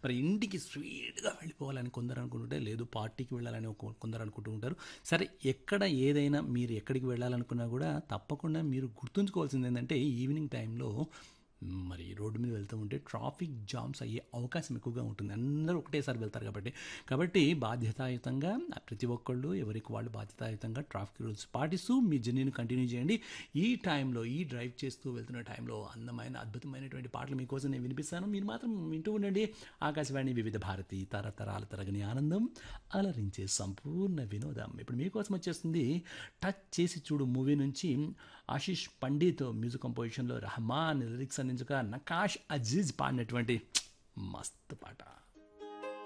మరి ఇంటికి స్వీట్గా వెళ్ళిపోవాలని కొందరు అనుకుంటుంటే లేదు పార్టీకి వెళ్ళాలని ఒక- కొందరు అనుకుంటూ ఉంటారు సరే ఎక్కడ ఏదైనా మీరు ఎక్కడికి వెళ్ళాలనుకున్నా కూడా తప్పకుండా మీరు గుర్తుంచుకోవాల్సింది ఏంటంటే ఈవినింగ్ టైంలో మరి రోడ్డు మీద వెళ్తూ ఉంటే ట్రాఫిక్ జామ్స్ అయ్యే అవకాశం ఎక్కువగా ఉంటుంది అందరూ ఒకటేసారి వెళ్తారు కాబట్టి కాబట్టి బాధ్యతాయుతంగా ప్రతి ఒక్కళ్ళు ఎవరికి వాళ్ళు బాధ్యతాయుతంగా ట్రాఫిక్ రూల్స్ పాటిస్తూ మీ జర్నీని కంటిన్యూ చేయండి ఈ టైంలో ఈ డ్రైవ్ చేస్తూ వెళ్తున్న టైంలో అందమైన అద్భుతమైనటువంటి పాటలు మీకోసం నేను వినిపిస్తాను మీరు మాత్రం వింటూ ఉండండి ఆకాశవాణి వివిధ భారతి తరతరాల తరగని ఆనందం అలరించే సంపూర్ణ వినోదం ఇప్పుడు మీకోసం వచ్చేస్తుంది టచ్ చేసి చూడు మూవీ నుంచి ఆశిష్ పండిత్ మ్యూజిక్ కంపోజిషన్లో రహమాన్ లిరిక్స్ అందించగా నకాష్ అజీజ్ పాడినటువంటి మస్తు పాట